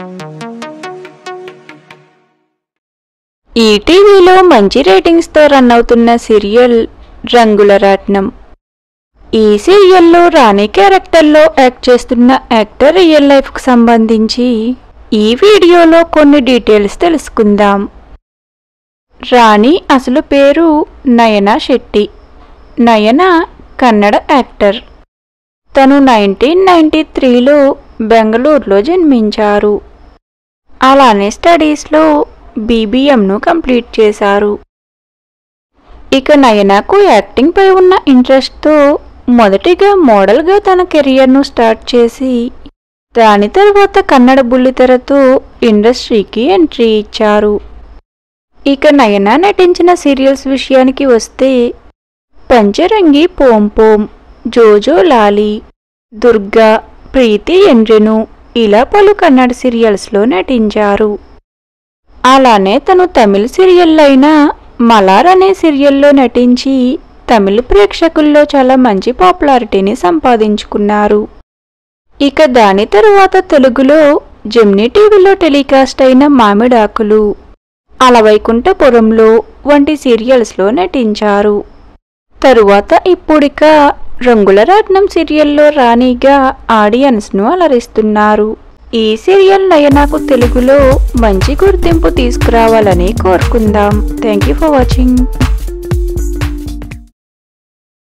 ఈటీవీలో మంచి రేటింగ్స్తో రన్ అవుతున్న సీరియల్ రంగుల రాట్నం ఈ సీరియల్లో రాణి క్యారెక్టర్లో యాక్ట్ చేస్తున్న యాక్టర్ రియల్ లైఫ్కు సంబంధించి ఈ వీడియోలో కొన్ని డీటెయిల్స్ తెలుసుకుందాం రాణి అసలు పేరు నయన శెట్టి నయన కన్నడ యాక్టర్ తను నైన్టీన్ నైంటీ త్రీలో బెంగళూరులో జన్మించారు అలానే స్టడీస్లో బీబీఎంను కంప్లీట్ చేశారు ఇక నయనకు యాక్టింగ్ పై ఉన్న ఇంట్రెస్ట్తో మొదటిగా మోడల్గా తన కెరియర్ను స్టార్ట్ చేసి దాని తర్వాత కన్నడ బుల్లితెరతో ఇండస్ట్రీకి ఎంట్రీ ఇచ్చారు ఇక నయన నటించిన సీరియల్స్ విషయానికి వస్తే పంచరంగి పోం పోం జోజో లాలి దుర్గా ప్రీతి ఎండ్రెను ఇలా పలు కన్నడ సీరియల్స్లో నటించారు అలానే తను తమిళ సీరియల్ అయిన మలార్ అనే సీరియల్లో నటించి తమిళ ప్రేక్షకుల్లో చాలా మంచి పాపులారిటీని సంపాదించుకున్నారు ఇక దాని తరువాత తెలుగులో జెమ్నీ టీవీలో టెలికాస్ట్ అయిన మామిడాకులు అలవైకుంఠపురంలో వంటి సీరియల్స్లో నటించారు తరువాత ఇప్పుడిక రంగుల రత్నం సీరియల్లో రాణిగా ఆడియన్స్ను అలరిస్తున్నారు ఈ సీరియల్ నయనకు తెలుగులో మంచి గుర్తింపు తీసుకురావాలని కోరుకుందాం థ్యాంక్ యూ ఫర్ వాచింగ్